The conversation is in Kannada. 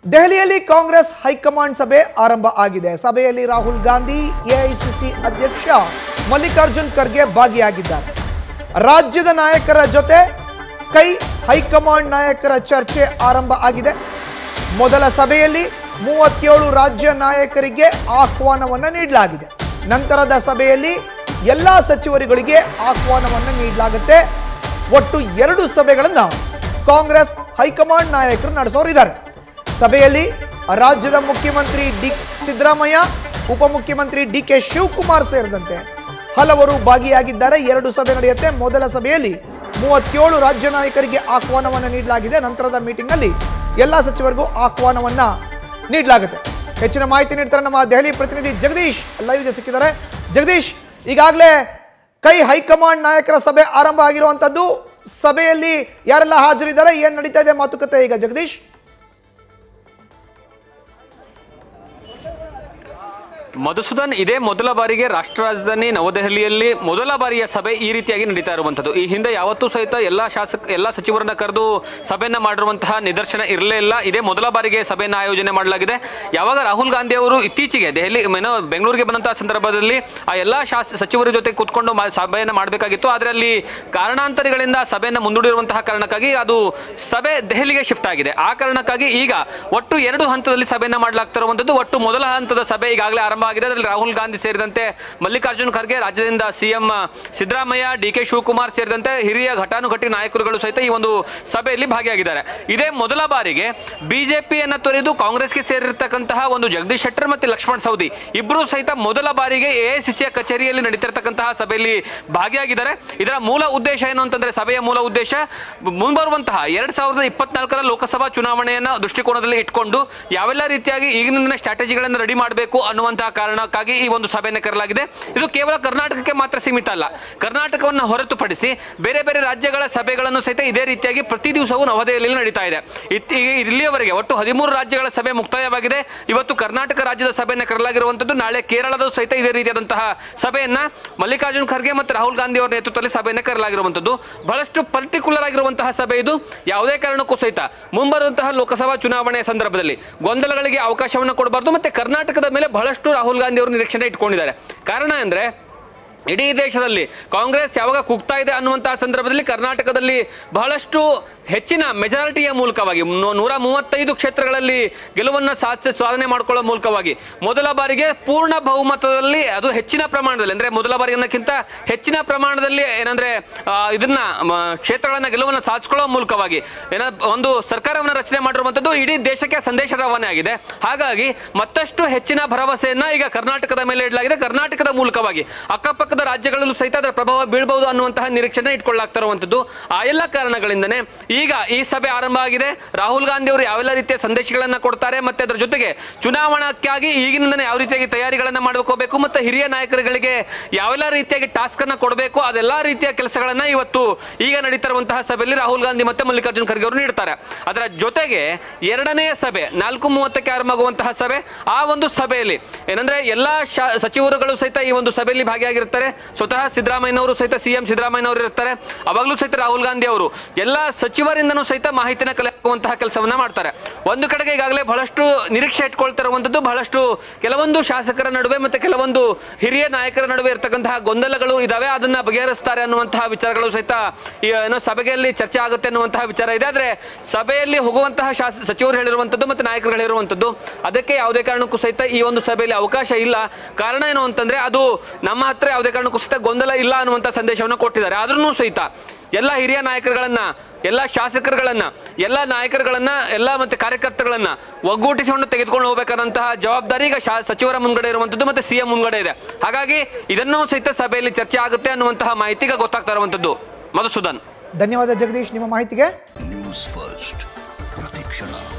ದೆಹಲಿಯಲ್ಲಿ ಕಾಂಗ್ರೆಸ್ ಹೈಕಮಾಂಡ್ ಸಭೆ ಆರಂಭ ಆಗಿದೆ ಸಭೆಯಲ್ಲಿ ರಾಹುಲ್ ಗಾಂಧಿ ಎಐಸಿಸಿ ಅಧ್ಯಕ್ಷ ಮಲ್ಲಿಕಾರ್ಜುನ್ ಖರ್ಗೆ ಭಾಗಿಯಾಗಿದ್ದಾರೆ ರಾಜ್ಯದ ನಾಯಕರ ಜೊತೆ ಕೈ ಹೈಕಮಾಂಡ್ ನಾಯಕರ ಚರ್ಚೆ ಆರಂಭ ಆಗಿದೆ ಮೊದಲ ಸಭೆಯಲ್ಲಿ ಮೂವತ್ತೇಳು ರಾಜ್ಯ ನಾಯಕರಿಗೆ ಆಹ್ವಾನವನ್ನು ನೀಡಲಾಗಿದೆ ನಂತರದ ಸಭೆಯಲ್ಲಿ ಎಲ್ಲ ಸಚಿವರುಗಳಿಗೆ ಆಹ್ವಾನವನ್ನು ನೀಡಲಾಗುತ್ತೆ ಒಟ್ಟು ಎರಡು ಸಭೆಗಳನ್ನು ಕಾಂಗ್ರೆಸ್ ಹೈಕಮಾಂಡ್ ನಾಯಕರು ನಡೆಸೋರಿದ್ದಾರೆ ಸಭೆಯಲ್ಲಿ ರಾಜ್ಯದ ಮುಖ್ಯಮಂತ್ರಿ ಡಿ ಸಿದ್ದರಾಮಯ್ಯ ಉಪಮುಖ್ಯಮಂತ್ರಿ ಡಿ ಕೆ ಶಿವಕುಮಾರ್ ಸೇರಿದಂತೆ ಹಲವರು ಭಾಗಿಯಾಗಿದ್ದಾರೆ ಎರಡು ಸಭೆ ನಡೆಯುತ್ತೆ ಮೊದಲ ಸಭೆಯಲ್ಲಿ ಮೂವತ್ತೇಳು ರಾಜ್ಯ ನಾಯಕರಿಗೆ ಆಹ್ವಾನವನ್ನು ನೀಡಲಾಗಿದೆ ನಂತರದ ಮೀಟಿಂಗ್ನಲ್ಲಿ ಎಲ್ಲ ಸಚಿವರಿಗೂ ಆಹ್ವಾನವನ್ನ ನೀಡಲಾಗುತ್ತೆ ಹೆಚ್ಚಿನ ಮಾಹಿತಿ ನೀಡ್ತಾರೆ ನಮ್ಮ ದೆಹಲಿ ಪ್ರತಿನಿಧಿ ಜಗದೀಶ್ ಲೈವ್ಗೆ ಸಿಕ್ಕಿದ್ದಾರೆ ಜಗದೀಶ್ ಈಗಾಗಲೇ ಕೈ ಹೈಕಮಾಂಡ್ ನಾಯಕರ ಸಭೆ ಆರಂಭ ಆಗಿರುವಂತದ್ದು ಸಭೆಯಲ್ಲಿ ಯಾರೆಲ್ಲ ಹಾಜರಿದ್ದಾರೆ ಏನ್ ನಡೀತಾ ಇದೆ ಮಾತುಕತೆ ಈಗ ಜಗದೀಶ್ ಮಧುಸೂದನ್ ಇದೇ ಮೊದಲ ಬಾರಿಗೆ ರಾಷ್ಟ್ರ ರಾಜಧಾನಿ ನವದೆಹಲಿಯಲ್ಲಿ ಮೊದಲ ಬಾರಿಯ ಸಭೆ ಈ ರೀತಿಯಾಗಿ ನಡೀತಾ ಇರುವಂತದ್ದು ಈ ಹಿಂದೆ ಯಾವತ್ತೂ ಸಹಿತ ಎಲ್ಲಾ ಶಾಸಕ ಎಲ್ಲಾ ಸಚಿವರನ್ನ ಕರೆದು ಸಭೆಯನ್ನ ಮಾಡಿರುವಂತಹ ನಿದರ್ಶನ ಇರಲೇ ಇಲ್ಲ ಇದೇ ಮೊದಲ ಬಾರಿಗೆ ಸಭೆಯನ್ನ ಆಯೋಜನೆ ಮಾಡಲಾಗಿದೆ ಯಾವಾಗ ರಾಹುಲ್ ಗಾಂಧಿ ಅವರು ಇತ್ತೀಚೆಗೆ ದೆಹಲಿ ಏನೋ ಬೆಂಗಳೂರಿಗೆ ಬಂದಂತಹ ಸಂದರ್ಭದಲ್ಲಿ ಆ ಎಲ್ಲಾ ಶಾಸ ಸಚಿವರ ಜೊತೆ ಕೂತ್ಕೊಂಡು ಮಾ- ಸಭೆಯನ್ನ ಮಾಡಬೇಕಾಗಿತ್ತು ಆದ್ರೆ ಅಲ್ಲಿ ಕಾರಣಾಂತರಗಳಿಂದ ಸಭೆಯನ್ನ ಮುಂದೂಡಿರುವಂತಹ ಕಾರಣಕ್ಕಾಗಿ ಅದು ಸಭೆ ದೆಹಲಿಗೆ ಶಿಫ್ಟ್ ಆಗಿದೆ ಆ ಕಾರಣಕ್ಕಾಗಿ ಈಗ ಒಟ್ಟು ಎರಡು ಹಂತದಲ್ಲಿ ಸಭೆಯನ್ನ ಮಾಡಲಾಗ್ತಿರುವಂತದ್ದು ಒಟ್ಟು ಮೊದಲ ಹಂತದ ಸಭೆ ಈಗಾಗಲೇ ಆರಂಭ ಆಗಿದೆ ಅದರಲ್ಲಿ ರಾಹುಲ್ ಗಾಂಧಿ ಸೇರಿದಂತೆ ಮಲ್ಲಿಕಾರ್ಜುನ್ ಖರ್ಗೆ ರಾಜ್ಯದಿಂದ CM Siddaramaiah D K Shivakumar ಸೇರಿದಂತೆ ಹಿರಿಯ ಘಟಾನುಘಟಿ ನಾಯಕರುಗಳು ಸಹಿತ ಈ ಒಂದು ಸಭೆಯಲ್ಲಿ ಭಾಗಿಯಾಗಿದ್ದಾರೆ ಇದೇ ಮೊದಲ ಬಾರಿಗೆ ಬಿಜೆಪಿಯನ್ನ ತೊರೆದು ಕಾಂಗ್ರೆಸ್ಗೆ ಸೇರಿರ್ತಕ್ಕಂತಹ ಒಂದು ಜಗದೀಶ್ ಶೆಟ್ಟರ್ ಮತ್ತು ಲಕ್ಷ್ಮಣ್ ಸವದಿ ಇಬ್ಬರು ಸಹಿತ ಮೊದಲ ಬಾರಿಗೆ ಎಐಸಿಸಿಯ ಕಚೇರಿಯಲ್ಲಿ ನಡೀತಿರ್ತಕ್ಕಂತಹ ಸಭೆಯಲ್ಲಿ ಭಾಗಿಯಾಗಿದ್ದಾರೆ ಇದರ ಮೂಲ ಉದ್ದೇಶ ಏನು ಅಂತಂದ್ರೆ ಸಭೆಯ ಮೂಲ ಉದ್ದೇಶ ಮುಂಬರುವಂತಹ ಎರಡ್ ಸಾವಿರದ ಇಪ್ಪತ್ನಾಲ್ಕರ ಲೋಕಸಭಾ ಚುನಾವಣೆಯನ್ನ ದೃಷ್ಟಿಕೋನದಲ್ಲಿ ಇಟ್ಕೊಂಡು ಯಾವೆಲ್ಲ ರೀತಿಯಾಗಿ ಈಗಿನ ಸ್ಟ್ರಾಟಜಿಗಳನ್ನು ರೆಡಿ ಮಾಡಬೇಕು ಅನ್ನುವಂತಹ ಕಾರಣಕ್ಕಾಗಿ ಈ ಒಂದು ಸಭೆಯನ್ನು ಕರೆಯಲಾಗಿದೆ ಇದು ಕೇವಲ ಕರ್ನಾಟಕಕ್ಕೆ ಮಾತ್ರ ಸೀಮಿತ ಅಲ್ಲ ಕರ್ನಾಟಕವನ್ನು ಹೊರತುಪಡಿಸಿ ಬೇರೆ ಬೇರೆ ರಾಜ್ಯಗಳ ಸಭೆಗಳನ್ನು ಸಹಿತ ಇದೇ ರೀತಿಯಾಗಿ ಪ್ರತಿ ದಿವಸವೂ ನವದೆಹಲಿಯಲ್ಲಿ ನಡೀತಾ ಇದೆ ಇತ್- ಈಗ ಇಲ್ಲಿಯವರೆಗೆ ಒಟ್ಟು ಹದಿಮೂರು ರಾಜ್ಯಗಳ ಸಭೆ ಮುಕ್ತಾಯವಾಗಿದೆ ಇವತ್ತು ಕರ್ನಾಟಕ ರಾಜ್ಯದ ಸಭೆಯನ್ನು ಕರೆಯಲಾಗಿರುವಂತದ್ದು ನಾಳೆ ಕೇರಳದ ಸಹಿತ ಇದೇ ರೀತಿಯಾದಂತಹ ಸಭೆಯನ್ನ ಮಲ್ಲಿಕಾರ್ಜುನ್ ಖರ್ಗೆ ಮತ್ತು ರಾಹುಲ್ ಗಾಂಧಿ ಅವರ ನೇತೃತ್ವದಲ್ಲಿ ಸಭೆಯನ್ನು ಕರೆಯಲಾಗಿರುವಂತದ್ದು ಬಹಳಷ್ಟು ಪರ್ಟಿಕ್ಯುಲರ್ ಆಗಿರುವಂತಹ ಸಭೆ ಇದು ಯಾವುದೇ ಕಾರಣಕ್ಕೂ ಸಹಿತ ಮುಂಬರುವಂತಹ ಲೋಕಸಭಾ ಚುನಾವಣೆಯ ಸಂದರ್ಭದಲ್ಲಿ ಗೊಂದಲಗಳಿಗೆ ಅವಕಾಶವನ್ನು ಕೊಡಬಾರ್ದು ಮತ್ತೆ ಕರ್ನಾಟಕದ ಮೇಲೆ ಬಹಳಷ್ಟು ರಾಹುಲ್ ಗಾಂಧಿ ಅವರು ನಿರೀಕ್ಷಣೆ ಇಟ್ಕೊಂಡಿದ್ದಾರೆ ಕಾರಣ ಅಂದ್ರೆ ಇಡೀ ದೇಶದಲ್ಲಿ ಕಾಂಗ್ರೆಸ್ ಯಾವಾಗ ಕುಗ್ತಾ ಇದೆ ಅನ್ನುವಂತಹ ಸಂದರ್ಭದಲ್ಲಿ ಕರ್ನಾಟಕದಲ್ಲಿ ಬಹಳಷ್ಟು ಹೆಚ್ಚಿನ ಮೆಜಾರಿಟಿಯ ಮೂಲಕವಾಗಿ ನೂ- ನೂರ ಮೂವತ್ತೈದು ಕ್ಷೇತ್ರಗಳಲ್ಲಿ ಗೆಲುವನ್ನ ಸಾಧಿಸಿ ಸಾಧನೆ ಮಾಡಿಕೊಳ್ಳೋ ಮೂಲಕವಾಗಿ ಮೊದಲ ಬಾರಿಗೆ ಪೂರ್ಣ ಬಹುಮತದಲ್ಲಿ ಅದು ಹೆಚ್ಚಿನ ಪ್ರಮಾಣದಲ್ಲಿ ಅಂದ್ರೆ ಮೊದಲ ಬಾರಿ ಅನ್ನೋಕ್ಕಿಂತ ಹೆಚ್ಚಿನ ಪ್ರಮಾಣದಲ್ಲಿ ಏನಂದ್ರೆ ಆ, ಇದನ್ನ ಮ, ಕ್ಷೇತ್ರಗಳನ್ನ ಗೆಲುವನ್ನ ಸಾಧಿಸಿಕೊಳ್ಳೋ ಮೂಲಕವಾಗಿ ಏನ ಒಂದು ಸರ್ಕಾರವನ್ನ ರಚನೆ ಮಾಡಿರುವಂತದ್ದು ಇಡೀ ದೇಶಕ್ಕೆ ಸಂದೇಶ ರವಾನೆ ಆಗಿದೆ ಹಾಗಾಗಿ ಮತ್ತಷ್ಟು ಹೆಚ್ಚಿನ ಭರವಸೆಯನ್ನ ಈಗ ಕರ್ನಾಟಕದ ಮೇಲೆ ಇಡಲಾಗಿದೆ ಕರ್ನಾಟಕದ ಮೂಲಕವಾಗಿ ಅಕ್ಕಪಕ್ಕದ ರಾಜ್ಯಗಳಲ್ಲೂ ಸಹಿತ ಅದರ ಪ್ರಭಾವ ಬೀಳಬಹುದು ಅನ್ನುವಂತಹ ನಿರೀಕ್ಷೆನ ಇಟ್ಕೊಳ್ಳಾಗ್ತಾ ಇರುವಂತದ್ದು ಆ ಎಲ್ಲ ಕಾರಣಗಳಿಂದನೇ ಈಗ ಈ ಸಭೆ ಆರಂಭ ಆಗಿದೆ ರಾಹುಲ್ ಗಾಂಧಿ ಅವರು ಯಾವೆಲ್ಲ ರೀತಿಯ ಸಂದೇಶಗಳನ್ನ ಕೊಡ್ತಾರೆ ಮತ್ತೆ ಅದರ ಜೊತೆಗೆ ಚುನಾವಣಾಕ್ಕಾಗಿ ಈಗಿನಿಂದನೇ ಯಾವ ರೀತಿಯಾಗಿ ತಯಾರಿಗಳನ್ನ ಮಾಡ್ಕೋಬೇಕು ಮತ್ತೆ ಹಿರಿಯ ನಾಯಕರುಗಳಿಗೆ ಯಾವೆಲ್ಲ ರೀತಿಯಾಗಿ ಟಾಸ್ಕ್ ಅನ್ನ ಕೊಡಬೇಕು ಅದೆಲ್ಲ ರೀತಿಯ ಕೆಲಸಗಳನ್ನ ಇವತ್ತು ಈಗ ನಡೀತಿರುವಂತಹ ಸಭೆಯಲ್ಲಿ ರಾಹುಲ್ ಗಾಂಧಿ ಮತ್ತೆ ಮಲ್ಲಿಕಾರ್ಜುನ್ ಖರ್ಗೆ ಅವರು ನೀಡ್ತಾರೆ ಅದರ ಜೊತೆಗೆ ಎರಡನೆಯ ಸಭೆ ನಾಲ್ಕು ಮೂವತ್ತಕ್ಕೆ ಆರಂಭವಾಗುವಂತಹ ಸಭೆ ಆ ಒಂದು ಸಭೆಯಲ್ಲಿ ಏನಂದ್ರೆ ಎಲ್ಲಾ ಶಾ- ಸಚಿವರುಗಳು ಸಹಿತ ಈ ಒಂದು ಸಭೆಯಲ್ಲಿ ಭಾಗಿಯಾಗಿರ್ತಾರೆ ಸ್ವತಃ ಸಿದ್ದರಾಮಯ್ಯನವರು ಸಹಿತ ಸಿಎಂ ಸಿದ್ದರಾಮಯ್ಯನವರು ಇರ್ತಾರೆ ಅವಾಗಲೂ ಸಹಿತ ರಾಹುಲ್ ಗಾಂಧಿ ಅವರು ಎಲ್ಲ ಸಚಿವರಿಂದನೂ ಸಹಿತ ಮಾಹಿತಿನ ಕಲೆ ಹಾಕುವಂತಹ ಕೆಲಸವನ್ನ ಮಾಡ್ತಾರೆ ಒಂದು ಕಡೆಗೆ ಈಗಾಗಲೇ ಬಹಳಷ್ಟು ನಿರೀಕ್ಷೆ ಇಟ್ಕೊಳ್ತಿರುವಂತದ್ದು ಬಹಳಷ್ಟು ಕೆಲವೊಂದು ಶಾಸಕರ ನಡುವೆ ಮತ್ತೆ ಕೆಲವೊಂದು ಹಿರಿಯ ನಾಯಕರ ನಡುವೆ ಇರ್ತಕ್ಕಂತಹ ಗೊಂದಲಗಳು ಇದಾವೆ ಅದನ್ನ ಬಗೆಹರಿಸ್ತಾರೆ ಅನ್ನುವಂತಹ ವಿಚಾರಗಳು ಸಹಿತ ಈ ಏನೋ ಸಭೆಯಲ್ಲಿ ಚರ್ಚೆ ಆಗುತ್ತೆ ಅನ್ನುವಂತಹ ವಿಚಾರ ಇದೆ ಆದ್ರೆ ಸಭೆಯಲ್ಲಿ ಹೋಗುವಂತಹ ಶಾಸ ಸಚಿವರು ಹೇಳಿರುವಂತದ್ದು ಮತ್ತೆ ನಾಯಕರು ಹೇಳಿರುವಂತದ್ದು ಅದಕ್ಕೆ ಯಾವುದೇ ಕಾರಣಕ್ಕೂ ಸಹಿತ ಈ ಒಂದು ಸಭೆಯಲ್ಲಿ ಅವಕಾಶ ಇಲ್ಲ ಕಾರಣ ಏನು ಅಂತಂದ್ರೆ ಅದು ನಮ್ಮ ಹತ್ರ ಯಾವುದೇ ಕಾರಣಕ್ಕೂ ಸಹಿತ ಗೊಂದಲ ಇಲ್ಲ ಅನ್ನುವಂತ ಸಂದೇಶವನ್ನು ಕೊಟ್ಟಿದ್ದಾರೆ ಆದ್ರೂ ಸಹಿತ ಎಲ್ಲ ಹಿರಿಯ ನಾಯಕರುಗಳನ್ನ ಎಲ್ಲ ಶಾಸಕರುಗಳನ್ನ ಎಲ್ಲ ನಾಯಕರುಗಳನ್ನ ಎಲ್ಲ ಮತ್ತೆ ಕಾರ್ಯಕರ್ತಗಳನ್ನ ಒಗ್ಗೂಟಿಸಿಕೊಂಡು ತೆಗೆದುಕೊಂಡು ಹೋಗಬೇಕಾದಂತಹ ಜವಾಬ್ದಾರಿ ಈಗ ಶಾ- ಸಚಿವರ ಮುಂಗಡೆ ಇರುವಂತದ್ದು ಮತ್ತೆ ಸಿಎಂ ಮುಂಗಡೆ ಇದೆ ಹಾಗಾಗಿ ಇದನ್ನು ಸಹಿತ ಸಭೆಯಲ್ಲಿ ಚರ್ಚೆ ಆಗುತ್ತೆ ಅನ್ನುವಂತಹ ಮಾಹಿತಿ ಈಗ ಗೊತ್ತಾಗ್ತಾ ಇರುವಂತದ್ದು ಮಧುಸೂದನ್ ಧನ್ಯವಾದ ಜಗದೀಶ್ ನಿಮ್ಮ ಮಾಹಿತಿಗೆ ನ್ಯೂಸ್ ಫಸ್ಟ್ ಪ್ರತಿಕ್ಷಣ